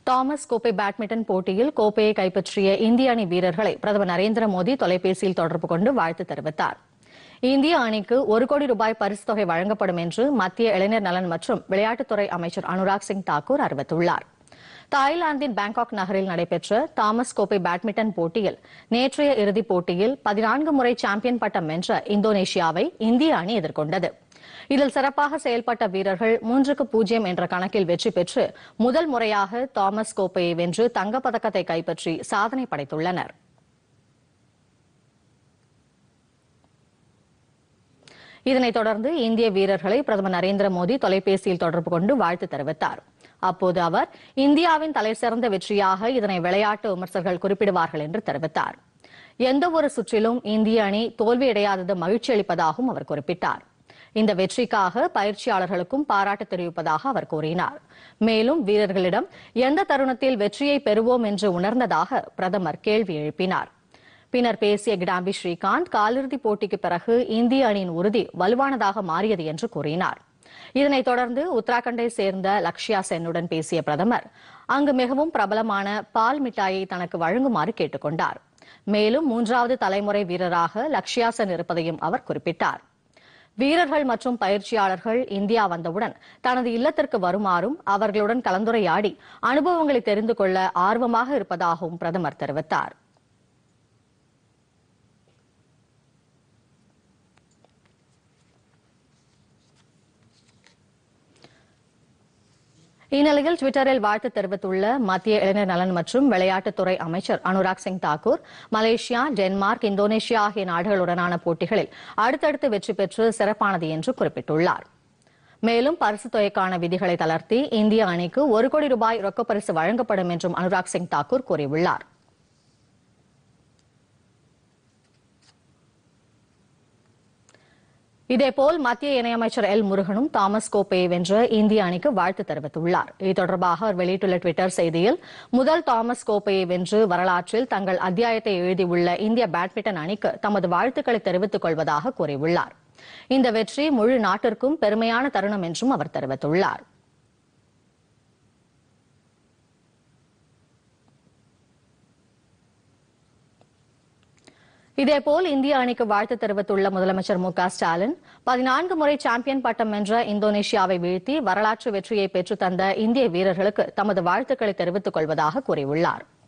Thomas கோப்பை badminton போட்டியில் கோப்பையை கைப்பற்றிய இந்திய அணி வீரர்களை பிரதமர் நரேந்திர மோடி தொலைபேசியில் தொடர்பு கொண்டு வாழ்த்து தெரிவித்தார் இந்திய அணிக்கு ஒரு கோடி ரூபாய் பரிசுத் தொகை வழங்கப்படும் என்று மத்திய இளைஞர் நலன் மற்றும் விளையாட்டுத்துறை அமைச்சர் அனுராக் சிங் தாக்கூர் அறிவித்துள்ளார் தாய்லாந்தின் பாங்காக் நகரில் நடைபெற்ற தாமஸ் கோப்பை பேட்மிண்டன் போட்டியில் நேற்றைய இறுதிப் போட்டியில் பதினான்கு முறை சாம்பியன் பட்டம் வென்ற இந்தோனேஷியாவை இந்திய அணி எதிர்கொண்டது இதில் சிறப்பாக செயல்பட்ட வீரர்கள் மூன்றுக்கு பூஜ்ஜியம் என்ற கணக்கில் வெற்றி பெற்று முதல் முறையாக தாமஸ் கோப்பையை வென்று தங்கப்பதக்கத்தை கைப்பற்றி சாதனை படைத்துள்ளனர் இதனைத் தொடர்ந்து இந்திய வீரர்களை பிரதமர் நரேந்திர மோடி தொலைபேசியில் தொடர்பு கொண்டு வாழ்த்து தெரிவித்தார் அப்போது அவர் இந்தியாவின் தலைசிறந்த வெற்றியாக இதனை விளையாட்டு விமர்சகர்கள் குறிப்பிடுவார்கள் என்று தெரிவித்தார் எந்த ஒரு சுற்றிலும் இந்திய அணி தோல்வியடையாதது மகிழ்ச்சி அளிப்பதாகவும் அவர் குறிப்பிட்டார் இந்த வெற்றிக்காக பயிற்சியாளர்களுக்கும் பாராட்டு தெரிவிப்பதாக அவர் கூறினார் மேலும் வீரர்களிடம் எந்த தருணத்தில் வெற்றியை பெறுவோம் என்று உணர்ந்ததாக பிரதமர் கேள்வி எழுப்பினார் பின்னர் பேசிய கிடாம்பி ஸ்ரீகாந்த் காலிறுதிப் போட்டிக்கு பிறகு இந்திய அணியின் உறுதி வலுவானதாக மாறியது என்று கூறினார் இதனைத் தொடர்ந்து உத்தராகண்டை சேர்ந்த லக்ஷ்யா சென்னுடன் பேசிய பிரதமர் அங்கு மிகவும் பிரபலமான பால் மிட்டாயை தனக்கு வழங்குமாறு கேட்டுக் கொண்டார் மேலும் மூன்றாவது தலைமுறை வீரராக லக்ஷ்யா சென் இருப்பதையும் அவர் குறிப்பிட்டார் வீரர்கள் மற்றும் பயிற்சியாளர்கள் இந்தியா வந்தவுடன் தனது இல்லத்திற்கு வருமாறும் அவர்களுடன் கலந்துரையாடி அனுபவங்களை தெரிந்து கொள்ள ஆர்வமாக இருப்பதாகவும் பிரதமர் தெரிவித்தார் இந்நிலையில் டுவிட்டரில் வாழ்த்து தெரிவித்துள்ள மத்திய இளைஞர் நலன் மற்றும் விளையாட்டுத்துறை அமைச்சர் Anurag Singh Thakur Malaysia Denmark Indonesia ஆகிய நாடுகளுடனான போட்டிகளில் அடுத்தடுத்து வெற்றி பெற்று சிறப்பானது என்று குறிப்பிட்டுள்ளார் மேலும் பரிசுத் தொகைக்கான விதிகளை தளர்த்தி இந்திய அணிக்கு ஒரு கோடி ரூபாய் ரொக்கப் பரிசு வழங்கப்படும் என்றும் அனுராக் சிங் தாக்கூர் கூறியுள்ளார் இதேபோல் மத்திய இணையமைச்சர் எல் முருகனும் தாமஸ் கோப்பையை வென்ற இந்திய அணிக்கு வாழ்த்து தெரிவித்துள்ளார் இது தொடர்பாக அவர் வெளியிட்டுள்ள டுவிட்டர் செய்தியில் முதல் தாமஸ் கோப்பையை வென்று வரலாற்றில் தங்கள் அத்தியாயத்தை எழுதியுள்ள இந்திய பேட்மிண்டன் அணிக்கு தமது வாழ்த்துக்களை தெரிவித்துக் கொள்வதாக கூறியுள்ளார் இந்த வெற்றி முழு நாட்டிற்கும் பெருமையான தருணம் என்றும் அவர் தெரிவித்துள்ளார் இதேபோல் இந்திய அணிக்கு வாழ்த்து தெரிவித்துள்ள முதலமைச்சர் மு க ஸ்டாலின் பதினான்கு முறை சாம்பியன் பட்டம் வென்ற இந்தோனேஷியாவை வீழ்த்தி வரலாற்று வெற்றியை பெற்றுத் தந்த இந்திய வீரர்களுக்கு தமது வாழ்த்துக்களை தெரிவித்துக் கொள்வதாக கூறியுள்ளார்